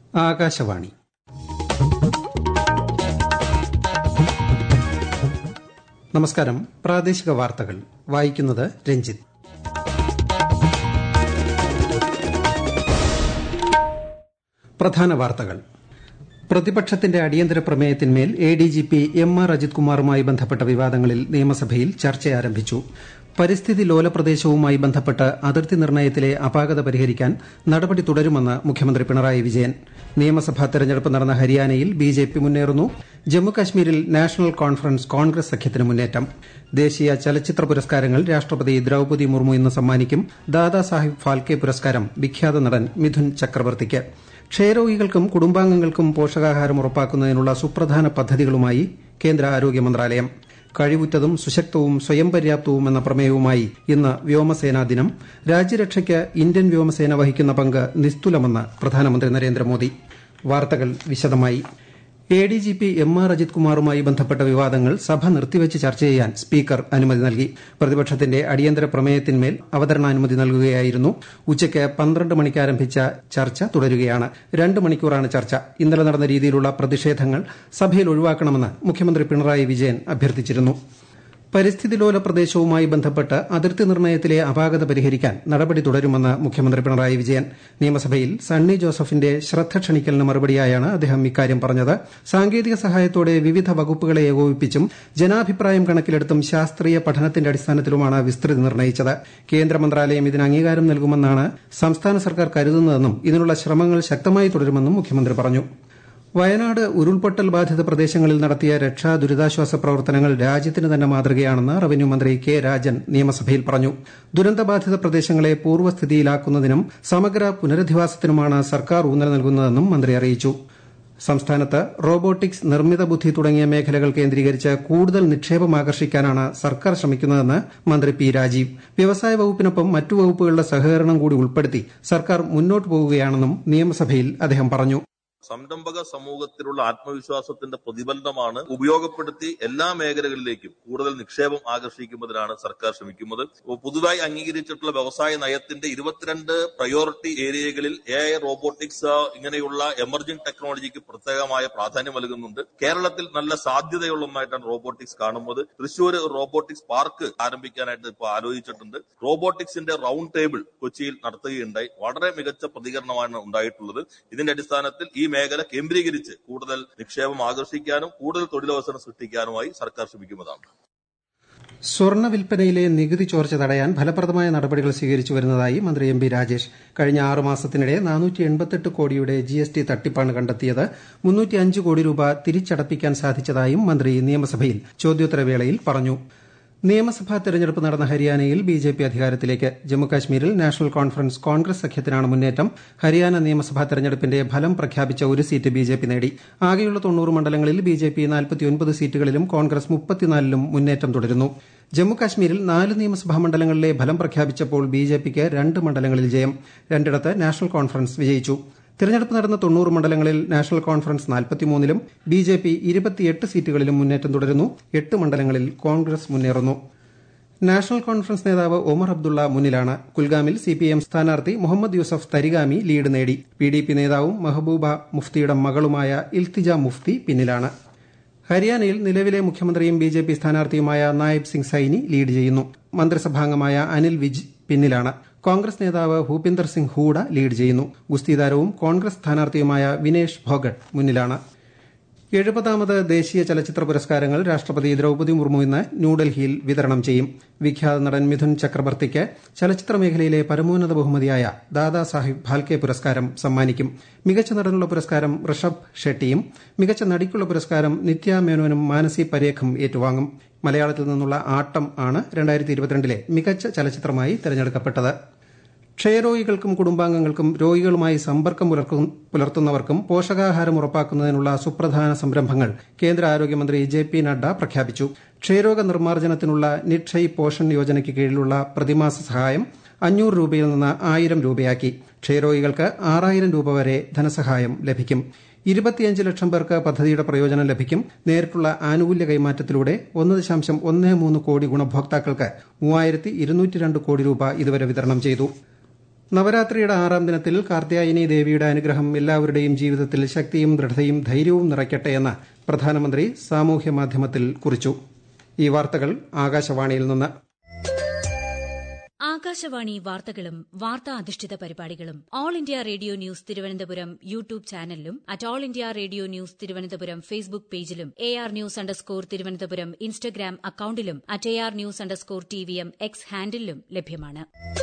ആകാശവാണി നമസ്കാരം പ്രാദേശിക വാർത്തകൾ വായിക്കുന്നത് രഞ്ജിത്ത് പ്രധാന വാർത്തകൾ പ്രതിപക്ഷത്തിന്റെ അടിയന്തര പ്രമേയത്തിന്മേൽ A D G P M R Ajith കുമാറുമായി ബന്ധപ്പെട്ട വിവാദങ്ങളിൽ നിയമസഭയിൽ ചർച്ച ആരംഭിച്ചു പരിസ്ഥിതി ലോല പ്രദേശവുമായി ബന്ധപ്പെട്ട് അതിർത്തി നിർണയത്തിലെ അപാകത പരിഹരിക്കാൻ നടപടി തുടരുമെന്ന് മുഖ്യമന്ത്രി പിണറായി വിജയൻ നിയമസഭാ തെരഞ്ഞെടുപ്പ് നടന്ന ഹരിയാനയിൽ ബി ജെ പി മുന്നേറുന്നു ജമ്മുകശ്മീരിൽ നാഷണൽ കോൺഫറൻസ് കോൺഗ്രസ് സഖ്യത്തിന് മുന്നേറ്റം ദേശീയ ചലച്ചിത്ര പുരസ്കാരങ്ങൾ രാഷ്ട്രപതി ദ്രൌപതി മുർമു ഇന്ന് സമ്മാനിക്കും ദാദാസാഹിബ് ഫാൽക്കെ പുരസ്കാരം വിഖ്യാത നടൻ മിഥുൻ ചക്രവർത്തിക്ക് ക്ഷയരോഗികൾക്കും കുടുംബാംഗങ്ങൾക്കും പോഷകാഹാരം ഉറപ്പാക്കുന്നതിനുള്ള സുപ്രധാന പദ്ധതികളുമായി കേന്ദ്ര ആരോഗ്യ മന്ത്രാലയം കഴിവുറ്റതും സുശക്തവും സ്വയം പര്യാപ്തവും എന്ന പ്രമേയവുമായി ഇന്ന് വ്യോമസേനാ ദിനം രാജ്യരക്ഷയ്ക്ക് ഇന്ത്യൻ വ്യോമസേന വഹിക്കുന്ന പങ്ക് നിസ്തുലമെന്ന് പ്രധാനമന്ത്രി നരേന്ദ്രമോദി വാർത്തകൾ വിശദമായി A D G P M R Ajith കുമാറുമായി ബന്ധപ്പെട്ട വിവാദങ്ങൾ സഭ നിർത്തിവച്ച് ചർച്ച ചെയ്യാൻ സ്പീക്കർ അനുമതി നൽകി പ്രതിപക്ഷത്തിന്റെ അടിയന്തര പ്രമേയത്തിന്മേൽ അവതരണാനുമതി നൽകുകയായിരുന്നു ഉച്ചയ്ക്ക് പന്ത്രണ്ട് മണിക്ക് ആരംഭിച്ച ചർച്ച തുടരുകയാണ് രണ്ട് മണിക്കൂറാണ് ചർച്ച ഇന്നലെ നടന്ന രീതിയിലുള്ള പ്രതിഷേധങ്ങൾ സഭയിൽ ഒഴിവാക്കണമെന്ന് മുഖ്യമന്ത്രി പിണറായി വിജയൻ അഭ്യർത്ഥിച്ചിരുന്നു പരിസ്ഥിതി ലോല പ്രദേശവുമായി ബന്ധപ്പെട്ട് അതിർത്തി നിർണയത്തിലെ അപാകത പരിഹരിക്കാൻ നടപടി തുടരുമെന്ന് മുഖ്യമന്ത്രി പിണറായി വിജയൻ നിയമസഭയിൽ സണ്ണി ജോസഫിന്റെ ശ്രദ്ധ ക്ഷണിക്കലിന് മറുപടിയായാണ് അദ്ദേഹം ഇക്കാര്യം പറഞ്ഞത് സാങ്കേതിക സഹായത്തോടെ വിവിധ വകുപ്പുകളെ ഏകോപിപ്പിച്ചും ജനാഭിപ്രായം കണക്കിലെടുത്തും ശാസ്ത്രീയ പഠനത്തിന്റെ അടിസ്ഥാനത്തിലുമാണ് വിസ്തൃതി നിർണയിച്ചത് കേന്ദ്ര മന്ത്രാലയം ഇതിന് അംഗീകാരം നൽകുമെന്നാണ് സംസ്ഥാന സർക്കാർ കരുതുന്നതെന്നും ഇതിനുള്ള ശ്രമങ്ങൾ ശക്തമായി തുടരുമെന്നും മുഖ്യമന്ത്രി പറഞ്ഞു വയനാട് ഉരുൾപൊട്ടൽ ബാധിത പ്രദേശങ്ങളിൽ നടത്തിയ രക്ഷാ ദുരിതാശ്വാസ പ്രവർത്തനങ്ങൾ രാജ്യത്തിന് തന്നെ മാതൃകയാണെന്ന് റവന്യൂ മന്ത്രി കെ രാജൻ നിയമസഭയിൽ പറഞ്ഞു ദുരന്തബാധിത പ്രദേശങ്ങളെ പൂർവ്വസ്ഥിതിയിലാക്കുന്നതിനും സമഗ്ര പുനരധിവാസത്തിനുമാണ് സർക്കാർ ഊന്നൽ നൽകുന്നതെന്നും മന്ത്രി അറിയിച്ചു സംസ്ഥാനത്ത് റോബോട്ടിക്സ് നിർമ്മിത ബുദ്ധി തുടങ്ങിയ മേഖലകൾ കേന്ദ്രീകരിച്ച് കൂടുതൽ നിക്ഷേപം ആകർഷിക്കാനാണ് സർക്കാർ ശ്രമിക്കുന്നതെന്ന് മന്ത്രി പി രാജീവ് വ്യവസായ വകുപ്പിനൊപ്പം മറ്റു വകുപ്പുകളുടെ സഹകരണം കൂടി ഉൾപ്പെടുത്തി സർക്കാർ മുന്നോട്ടു പോകുകയാണെന്നും നിയമസഭയിൽ അദ്ദേഹം പറഞ്ഞു സംരംഭക സമൂഹത്തിലുള്ള ആത്മവിശ്വാസത്തിന്റെ പ്രതിഫലനമാണ് ഉപയോഗപ്പെടുത്തി എല്ലാ മേഖലകളിലേക്കും കൂടുതൽ നിക്ഷേപം ആകർഷിക്കുന്നതിനാണ് സർക്കാർ ശ്രമിക്കുന്നത് പുതുതായി അംഗീകരിച്ചിട്ടുള്ള വ്യവസായ നയത്തിന്റെ ഇരുപത്തിരണ്ട് പ്രയോറിറ്റി ഏരിയകളിൽ എ ഐ റോബോട്ടിക്സ് ഇങ്ങനെയുള്ള എമർജിംഗ് ടെക്നോളജിക്ക് പ്രത്യേകമായ പ്രാധാന്യം നൽകുന്നുണ്ട് കേരളത്തിൽ നല്ല സാധ്യതയുള്ള ഒന്നായിട്ടാണ് റോബോട്ടിക്സ് കാണുന്നത് തൃശൂർ റോബോട്ടിക്സ് പാർക്ക് ആരംഭിക്കാനായിട്ട് ഇപ്പോൾ ആലോചിച്ചിട്ടുണ്ട് റോബോട്ടിക്സിന്റെ റൌണ്ട് ടേബിൾ കൊച്ചിയിൽ നടത്തുകയുണ്ടായി വളരെ മികച്ച പ്രതികരണമാണ് ഉണ്ടായിട്ടുള്ളത് ഇതിന്റെ അടിസ്ഥാനത്തിൽ ഈ മേഖല കേന്ദ്രീകരിച്ച് കൂടുതൽ നിക്ഷേപം ആകർഷിക്കാനും കൂടുതൽ തൊഴിലവസരം സൃഷ്ടിക്കാനുമായി സർക്കാർ ശ്രമിക്കുന്നതാണ് സ്വർണ്ണ വിൽപ്പനയിലെ നികുതി ചോർച്ച തടയാൻ ഫലപ്രദമായ നടപടികൾ സ്വീകരിച്ചു വരുന്നതായി മന്ത്രി എം പി രാജേഷ് കഴിഞ്ഞ ആറ് മാസത്തിനിടെ നാനൂറ്റി എൺപത്തെട്ട് കോടിയുടെ ജി എസ് ടി തട്ടിപ്പാണ് കണ്ടെത്തിയത് മുന്നൂറ്റി അഞ്ച് കോടി രൂപ തിരിച്ചടപ്പിക്കാൻ സാധിച്ചതായും മന്ത്രി നിയമസഭയിൽ ചോദ്യോത്തരവേളയിൽ പറഞ്ഞു നിയമസഭാ തെരഞ്ഞെടുപ്പ് നടന്ന ഹരിയാനയിൽ ബി ജെ പി അധികാരത്തിലേക്ക് ജമ്മുകാശ്മീരിൽ നാഷണൽ കോൺഫറൻസ് കോൺഗ്രസ് സഖ്യത്തിനാണ് മുന്നേറ്റം ഹരിയാന നിയമസഭാ തെരഞ്ഞെടുപ്പിന്റെ ഫലം പ്രഖ്യാപിച്ച ഒരു സീറ്റ് ബി ജെ പി നേടി ആകെയുള്ള തൊണ്ണൂറ് മണ്ഡലങ്ങളിൽ ബി ജെ പി നാൽപ്പത്തിയൊൻപത് സീറ്റുകളിലും കോൺഗ്രസ് മുപ്പത്തിനാലിലും മുന്നേറ്റം തുടരുന്നു ജമ്മുകാശ്മീരിൽ നാല് നിയമസഭാ മണ്ഡലങ്ങളിലെ ഫലം പ്രഖ്യാപിച്ചപ്പോൾ ബി ജെ പിക്ക് രണ്ട് മണ്ഡലങ്ങളിൽ ജയം രണ്ടിടത്ത് നാഷണൽ കോൺഫറൻസ് വിജയിച്ചു തിരഞ്ഞെടുപ്പ് നടന്ന തൊണ്ണൂറ് മണ്ഡലങ്ങളിൽ നാഷണൽ കോൺഫറൻസ് നാൽപ്പത്തിമൂന്നിലും ബി ജെ പി ഇരുപത്തിയെട്ട് സീറ്റുകളിലും മുന്നേറ്റം തുടരുന്നു എട്ട് മണ്ഡലങ്ങളിൽ കോൺഗ്രസ് മുന്നേറുന്നു നാഷണൽ കോൺഫറൻസ് നേതാവ് ഒമർ അബ്ദുള്ള മുന്നിലാണ് കുൽഗാമിൽ സിപിഐഎം സ്ഥാനാർത്ഥി മുഹമ്മദ് യൂസഫ് തരിഗാമി ലീഡ് നേടി പിഡിപി നേതാവും മെഹബൂബ മുഫ്തിയുടെ മകളുമായ ഇൽത്തിജ മുഫ്തി പിന്നിലാണ് ഹരിയാനയിൽ നിലവിലെ മുഖ്യമന്ത്രിയും ബി ജെ പി സ്ഥാനാർത്ഥിയുമായ നായബ് സിംഗ് സൈനി ലീഡ് ചെയ്യുന്നു മന്ത്രിസഭാംഗമായ അനിൽ വിജ് പിന്നിലാണ് കോൺഗ്രസ് നേതാവ് ഭൂപിന്ദർ സിംഗ് ഹൂഡ ലീഡ് ചെയ്യുന്നു ഗുസ്തി താരവും കോൺഗ്രസ് സ്ഥാനാർത്ഥിയുമായ വിനേഷ് ഭോഗട്ട് മുന്നിലാണ് എഴുപതാമത് ദേശീയ ചലച്ചിത്ര പുരസ്കാരങ്ങൾ രാഷ്ട്രപതി ദ്രൌപതി മുർമു ഇന്ന് ന്യൂഡൽഹിയിൽ വിതരണം ചെയ്യും വിഖ്യാത നടൻ മിഥുൻ ചക്രവർത്തിക്ക് ചലച്ചിത്ര മേഖലയിലെ പരമോന്നത ബഹുമതിയായ ദാദാസാഹിബ് ഫാൽക്കെ പുരസ്കാരം സമ്മാനിക്കും മികച്ച നടനുള്ള പുരസ്കാരം ഋഷഭ് ഷെട്ടിയും മികച്ച നടിക്കുള്ള പുരസ്കാരം നിത്യ മേനോനും മാനസി പരേഖും ഏറ്റുവാങ്ങും മലയാളത്തിൽ നിന്നുള്ള ആട്ടം ആണ് രണ്ടായിരത്തി ഇരുപത്തിരണ്ടിലെ മികച്ച ചലച്ചിത്രമായി തെരഞ്ഞെടുക്കപ്പെട്ടത് ക്ഷയരോഗികൾക്കും കുടുംബാംഗങ്ങൾക്കും രോഗികളുമായി സമ്പർക്കം പുലർത്തുന്നവർക്കും പോഷകാഹാരം ഉറപ്പാക്കുന്നതിനുള്ള സുപ്രധാന സംരംഭങ്ങൾ കേന്ദ്ര ആരോഗ്യമന്ത്രി ജെ പി നഡ്ഡ പ്രഖ്യാപിച്ചു ക്ഷയരോഗ നിർമ്മാർജ്ജനത്തിനുള്ള നിക്ഷയ് പോഷൺ യോജനയ്ക്ക് കീഴിലുള്ള പ്രതിമാസ സഹായം അഞ്ഞൂറ് രൂപയിൽ നിന്ന് ആയിരം രൂപയാക്കി ക്ഷയരോഗികൾക്ക് ആറായിരം രൂപ വരെ ധനസഹായം ലഭിക്കും ഇരുപത്തിയഞ്ച് ലക്ഷം പേർക്ക് പദ്ധതിയുടെ പ്രയോജനം ലഭിക്കും നേരിട്ടുള്ള ആനുകൂല്യ കൈമാറ്റത്തിലൂടെ ഒന്ന് ദശാംശം ഒന്ന് മൂന്ന് കോടി ഗുണഭോക്താക്കൾക്ക് മൂവായിരത്തി ഇരുന്നൂറ്റി രണ്ട് കോടി രൂപ ഇതുവരെ വിതരണം ചെയ്തു നവരാത്രിയുടെ ആറാം ദിനത്തിൽ കാർത്യായനി ദേവിയുടെ അനുഗ്രഹം എല്ലാവരുടെയും ജീവിതത്തിൽ ശക്തിയും ദൃഢതയും ധൈര്യവും നിറയ്ക്കട്ടെ എന്ന് പ്രധാനമന്ത്രി സാമൂഹ്യ മാധ്യമത്തിൽ കുറിച്ചു ഈ വാർത്തകൾ ആകാശവാണിയിൽ നിന്ന് ആകാശവാണി വാർത്തകളും വാർത്താ അധിഷ്ഠിത പരിപാടികളും All India Radio News Thiruvananthapuram YouTube ചാനലിലും at All India Radio News Thiruvananthapuram Facebook പേജിലും A R news underscore Thiruvananthapuram Instagram അക്കൌണ്ടിലും at A R news underscore T V M X ഹാൻഡിലും ലഭ്യമാണ്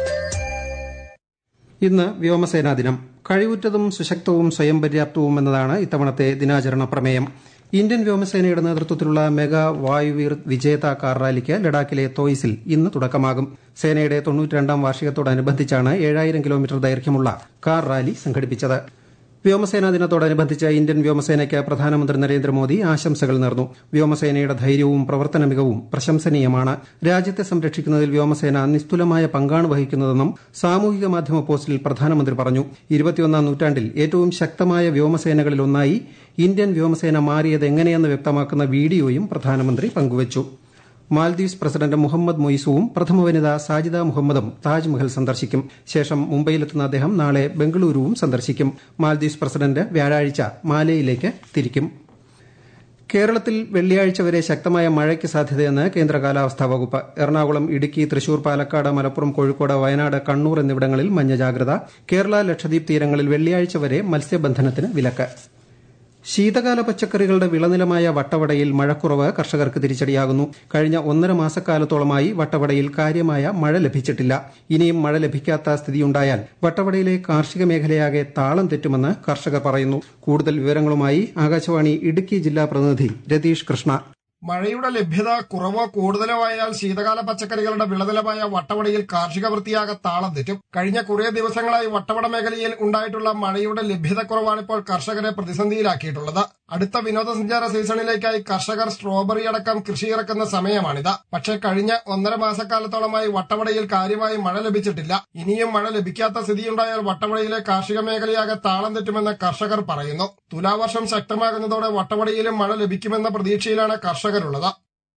ഇന്ന് വ്യോമസേനാ ദിനം കഴിവുറ്റതും സുശക്തവും സ്വയം പര്യാപ്തവും എന്നതാണ് ഇത്തവണത്തെ ദിനാചരണ പ്രമേയം ഇന്ത്യൻ വ്യോമസേനയുടെ നേതൃത്വത്തിലുള്ള മെഗാ വായുവീർ വിജേത കാർ റാലിക്ക് ലഡാക്കിലെ തോയ്സിൽ ഇന്ന് തുടക്കമാകും സേനയുടെ തൊണ്ണൂറ്റിരണ്ടാം വാർഷികത്തോടനുബന്ധിച്ചാണ് ഏഴായിരം കിലോമീറ്റർ ദൈർഘ്യമുള്ള കാർ റാലി സംഘടിപ്പിച്ചത് വ്യോമസേനാ ദിനത്തോടനുബന്ധിച്ച് ഇന്ത്യൻ വ്യോമസേനയ്ക്ക് പ്രധാനമന്ത്രി നരേന്ദ്രമോദി ആശംസകൾ നേർന്നു വ്യോമസേനയുടെ ധൈര്യവും പ്രവർത്തന മികവും പ്രശംസനീയമാണ് രാജ്യത്തെ സംരക്ഷിക്കുന്നതിൽ വ്യോമസേന നിസ്തുലമായ പങ്കാണ് വഹിക്കുന്നതെന്നും സാമൂഹിക മാധ്യമ പോസ്റ്റിൽ പ്രധാനമന്ത്രി പറഞ്ഞു ഇരുപത്തിയൊന്നാം നൂറ്റാണ്ടിൽ ഏറ്റവും ശക്തമായ വ്യോമസേനകളിലൊന്നായി ഇന്ത്യൻ വ്യോമസേന മാറിയത് എങ്ങനെയെന്ന് വ്യക്തമാക്കുന്ന വീഡിയോയും പ്രധാനമന്ത്രി പങ്കുവച്ചു മാൽദീവ്സ് പ്രസിഡന്റ് മുഹമ്മദ് മൊയ്സുവും പ്രഥമ വനിത സാജിദ മുഹമ്മദും താജ്മഹൽ സന്ദർശിക്കും ശേഷം മുംബൈയിലെത്തുന്ന അദ്ദേഹം നാളെ ബംഗളൂരുവും സന്ദർശിക്കും മാൽദീവ്സ് പ്രസിഡന്റ് വ്യാഴാഴ്ച മാലേയിലേക്ക് തിരിക്കും കേരളത്തിൽ വെള്ളിയാഴ്ച വരെ ശക്തമായ മഴയ്ക്ക് സാധ്യതയെന്ന് കേന്ദ്ര കാലാവസ്ഥാ വകുപ്പ് എറണാകുളം ഇടുക്കി തൃശൂർ പാലക്കാട് മലപ്പുറം കോഴിക്കോട് വയനാട് കണ്ണൂർ എന്നിവിടങ്ങളിൽ മഞ്ഞ ജാഗ്രത കേരള ലക്ഷദ്വീപ് തീരങ്ങളിൽ വെള്ളിയാഴ്ച വരെ മത്സ്യബന്ധനത്തിന് വിലക്ക് ശീതകാല പച്ചക്കറികളുടെ വിളനിലമായ വട്ടവടയിൽ മഴക്കുറവ് കർഷകർക്ക് തിരിച്ചടിയാകുന്നു കഴിഞ്ഞ ഒന്നര മാസക്കാലത്തോളമായി വട്ടവടയിൽ കാര്യമായ മഴ ലഭിച്ചിട്ടില്ല ഇനിയും മഴ ലഭിക്കാത്ത സ്ഥിതിയുണ്ടായാൽ വട്ടവടയിലെ കാർഷിക മേഖലയാകെ താളം തെറ്റുമെന്ന് കർഷകർ പറയുന്നു കൂടുതൽ വിവരങ്ങളുമായി ആകാശവാണി ഇടുക്കി ജില്ലാ പ്രതിനിധി രതീഷ് കൃഷ്ണ മഴയുടെ ലഭ്യത കുറവോ കൂടുതലോ ആയാൽ ശീതകാല പച്ചക്കറികളുടെ വിളനിലമായ വട്ടവടയിൽ കാർഷിക വൃത്തിയാകെ താളം തെറ്റും കഴിഞ്ഞ കുറേ ദിവസങ്ങളായി വട്ടവട മേഖലയിൽ ഉണ്ടായിട്ടുള്ള മഴയുടെ ലഭ്യതക്കുറവാണ് ഇപ്പോൾ കർഷകരെ പ്രതിസന്ധിയിലാക്കിയിട്ടുള്ളത് അടുത്ത വിനോദസഞ്ചാര സീസണിലേക്കായി കർഷകർ സ്ട്രോബെറി അടക്കം കൃഷി ഇറക്കുന്ന സമയമാണിത് പക്ഷേ കഴിഞ്ഞ ഒന്നര മാസക്കാലത്തോളമായി വട്ടവടയിൽ കാര്യമായി മഴ ലഭിച്ചിട്ടില്ല ഇനിയും മഴ ലഭിക്കാത്ത സ്ഥിതിയുണ്ടായാൽ വട്ടവടയിലെ കാർഷിക മേഖലയാകെ താളം തെറ്റുമെന്ന് കർഷകർ പറയുന്നു തുലാവർഷം ശക്തമാകുന്നതോടെ വട്ടവടയിലും മഴ ലഭിക്കുമെന്ന പ്രതീക്ഷയിലാണ് കർഷകരുള്ളത്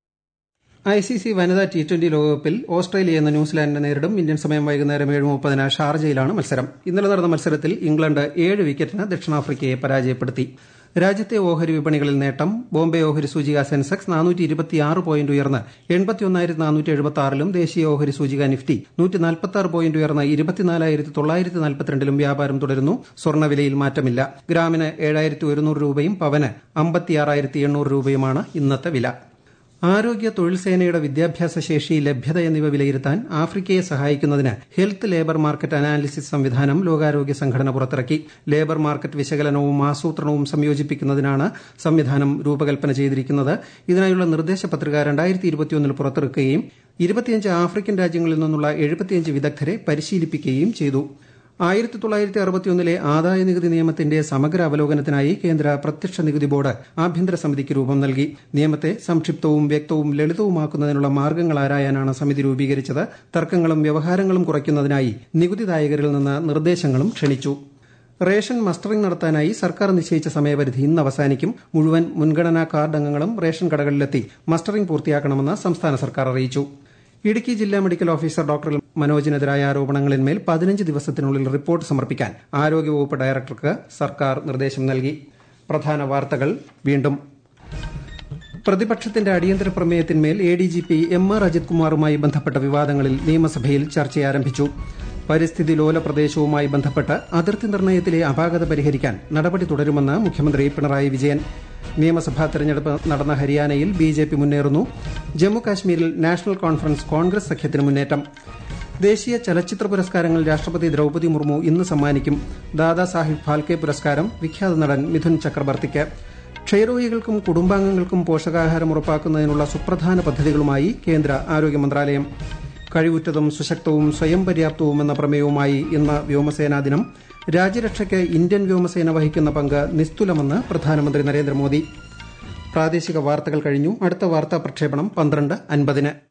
ഐ സി സി വനിതാ ടി ട്വന്റി ലോകകപ്പിൽ ഓസ്ട്രേലിയ ഇന്ന് ന്യൂസിലാൻഡിനെ നേരിടും ഇന്ത്യൻ സമയം വൈകുന്നേരം ഏഴ് മുപ്പതിന് ഷാർജയിലാണ് മത്സരം ഇന്നലെ നടന്ന മത്സരത്തിൽ ഇംഗ്ലണ്ട് ഏഴ് വിക്കറ്റിന് ദക്ഷിണാഫ്രിക്കയെ പരാജയപ്പെടുത്തി രാജ്യത്തെ ഓഹരി വിപണികളിൽ നേട്ടം ബോംബെ ഓഹരി സൂചിക സെൻസെക്സ് നാനൂറ്റി ഇരുപത്തിയാറ് പോയിന്റ് ഉയർന്ന് എൺപത്തിയൊന്നായിരത്തി നാനൂറ്റി എഴുപത്തി ആറിലും ദേശീയ ഓഹരി സൂചിക നിഫ്റ്റി നൂറ്റി നാൽപ്പത്തി ആറ് പോയിന്റ് ഉയർന്ന് ഇരുപത്തിനാലായിരത്തി തൊള്ളായിരത്തി നാൽപ്പത്തിരണ്ടിലും വ്യാപാരം തുടരുന്നു സ്വർണ്ണവിലയിൽ മാറ്റമില്ല ഗ്രാമിന് ഏഴായിരത്തി ഒരുന്നൂറ് രൂപയും പവന് അമ്പത്തിയാറായിരത്തി എണ്ണൂറ് രൂപയുമാണ് ഇന്നത്തെ വില ആരോഗ്യ തൊഴിൽ സേനയുടെ വിദ്യാഭ്യാസ ശേഷി ലഭ്യത എന്നിവ വിലയിരുത്താൻ ആഫ്രിക്കയെ സഹായിക്കുന്നതിന് ഹെൽത്ത് ലേബർ മാർക്കറ്റ് അനാലിസിസ് സംവിധാനം ലോകാരോഗ്യ സംഘടന പുറത്തിറക്കി ലേബർ മാർക്കറ്റ് വിശകലനവും ആസൂത്രണവും സംയോജിപ്പിക്കുന്നതിനാണ് സംവിധാനം രൂപകൽപ്പന ചെയ്തിരിക്കുന്നത് ഇതിനായുള്ള നിർദ്ദേശ പത്രിക രണ്ടായിരത്തി ഇരുപത്തിയൊന്നിൽ പുറത്തിറക്കുകയും ഇരുപത്തിയഞ്ച് ആഫ്രിക്കൻ രാജ്യങ്ങളിൽ നിന്നുള്ള എഴുപത്തിയഞ്ച് വിദഗ്ധരെ പരിശീലിപ്പിക്കുകയും ചെയ്തു ആയിരത്തി തൊള്ളായിരത്തി അറുപത്തിയൊന്നിലെ ആദായ നികുതി നിയമത്തിന്റെ സമഗ്ര അവലോകനത്തിനായി കേന്ദ്ര പ്രത്യക്ഷ നികുതി ബോർഡ് ആഭ്യന്തര സമിതിക്ക് രൂപം നൽകി നിയമത്തെ സംക്ഷിപ്തവും വ്യക്തവും ലളിതവുമാക്കുന്നതിനുള്ള മാർഗ്ഗങ്ങൾ ആരായാനാണ് സമിതി രൂപീകരിച്ചത് തർക്കങ്ങളും വ്യവഹാരങ്ങളും കുറയ്ക്കുന്നതിനായി നികുതിദായകരിൽ നിന്ന് നിർദ്ദേശങ്ങളും ക്ഷണിച്ചു റേഷൻ മസ്റ്ററിംഗ് നടത്താനായി സർക്കാർ നിശ്ചയിച്ച സമയപരിധി ഇന്ന് അവസാനിക്കും മുഴുവൻ മുൻഗണനാ കാർഡ് അംഗങ്ങളും റേഷൻ കടകളിലെത്തി മസ്റ്ററിംഗ് പൂർത്തിയാക്കണമെന്ന് സംസ്ഥാന സർക്കാർ അറിയിച്ചു ഇടുക്കി ജില്ലാ മെഡിക്കൽ ഓഫീസർ ഡോക്ടർ മനോജിനെതിരായ ആരോപണങ്ങളിന്മേൽ പതിനഞ്ച് ദിവസത്തിനുള്ളിൽ റിപ്പോർട്ട് സമർപ്പിക്കാൻ ആരോഗ്യവകുപ്പ് ഡയറക്ടർക്ക് സർക്കാർ നിർദ്ദേശം നൽകി പ്രധാന വാർത്തകൾ വീണ്ടും പ്രതിപക്ഷത്തിന്റെ അടിയന്തര പ്രമേയത്തിന്മേൽ A D G P M R Ajith കുമാറുമായി ബന്ധപ്പെട്ട വിവാദങ്ങളിൽ നിയമസഭയിൽ ചർച്ച ആരംഭിച്ചു പരിസ്ഥിതി ലോല പ്രദേശവുമായി ബന്ധപ്പെട്ട് അതിർത്തി നിർണയത്തിലെ അപാകത പരിഹരിക്കാൻ നടപടി തുടരുമെന്ന് മുഖ്യമന്ത്രി പിണറായി വിജയൻ നിയമസഭാ തെരഞ്ഞെടുപ്പ് നടന്ന ഹരിയാനയിൽ ബി ജെ പി മുന്നേറുന്നു ജമ്മു കാശ്മീരിൽ നാഷണൽ കോൺഫറൻസ് കോൺഗ്രസ് സഖ്യത്തിന് മുന്നേറ്റം ദേശീയ ചലച്ചിത്ര പുരസ്കാരങ്ങൾ രാഷ്ട്രപതി ദ്രൌപതി മുർമു ഇന്ന് സമ്മാനിക്കും ദാദാസാഹിബ് ഫാൽക്കെ പുരസ്കാരം വിഖ്യാത നടൻ മിഥുൻ ചക്രബർത്തിക്ക് ക്ഷയരോഗികൾക്കും കുടുംബാംഗങ്ങൾക്കും പോഷകാഹാരം ഉറപ്പാക്കുന്നതിനുള്ള സുപ്രധാന പദ്ധതികളുമായി കേന്ദ്ര ആരോഗ്യ മന്ത്രാലയം കഴിവുറ്റതും സുശക്തവും സ്വയം പര്യാപ്തവും എന്ന പ്രമേയവുമായി ഇന്ന് വ്യോമസേനാ ദിനം രാജ്യരക്ഷയ്ക്ക് ഇന്ത്യൻ വ്യോമസേന വഹിക്കുന്ന പങ്ക് നിസ്തുലമെന്ന് പ്രധാനമന്ത്രി നരേന്ദ്രമോദി പ്രാദേശിക വാർത്തകൾ കഴിഞ്ഞു അടുത്ത വാർത്താ പ്രക്ഷേപണം പന്ത്രണ്ട് അൻപതിന്